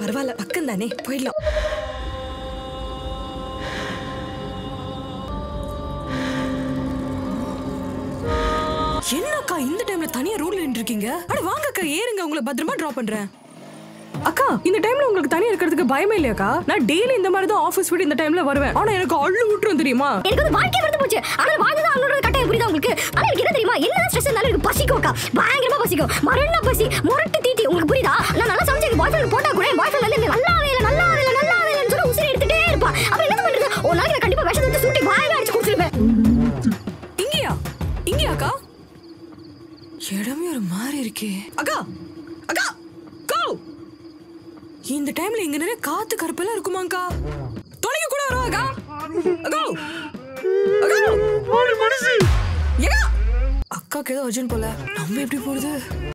பரவாயில்ல பக்கம் தானே போயிடலாம் என்னக்கா இந்த டைம்ல தனியா ரோட்ல நின்று இருக்கீங்க அட வாங்க அக்கா ஏறுங்க உங்களை பத்திரமா டிராப் பண்றேன் அக்கா இந்த டைம்ல உங்களுக்கு தனியா இருக்கிறதுக்கு பயமே இல்லையாக்கா நான் டெய்லி இந்த மாதிரி தான் ஆபீஸ் விட்டு இந்த டைம்ல வருவேன் ஆனா எனக்கு அள்ளு விட்டுரும் தெரியுமா எனக்கு வந்து வாழ்க்கை வெறுத்து போச்சு ஆனா வாழ்ந்தது அவங்களோட கட்டாயம் புரியுதா உங்களுக்கு ஆனா எனக்கு என்ன தெரியுமா என்னதான் ஸ்ட்ரெஸ் இருந்தாலும் எனக்கு பசிக்கும் அக்கா பயங்கரமா பசிக்கும் மரண பசி முரட்டு தீட்டி உங்களுக்கு புரியுதா நான் நல்லா சமைச்சு பாய் ஃப்ரெண்ட் போட்டா கூட பாய் ஃப்ரெண்ட் வந்து எனக்கு நல்லா வேலை நல்லா வேலை நல்லா வேலைன்னு சொல்லி உசிரி எடுத்துட்டே இருப்பா அப்புறம் என்ன பண்றது ஒரு நாளைக்கு நான் கண்டிப்பா விஷத்தை எடுத்து சூட்டி வாயில அடிச்சு குடிச்சிருப்பேன் இங்கயா இங்கயாக்கா இடமே ஒரு மாதிரி இருக்கே அக்கா அக்கா கோ இந்த டைம்ல இங்க நிறைய காத்து கருப்பெல்லாம் இருக்குமாக்கா தொலைக்க கூட வரும் அக்கா அக்கா அக்கா ஏக்கா அக்காக்கு ஏதோ அர்ஜென்ட் போல நம்ம எப்படி போறது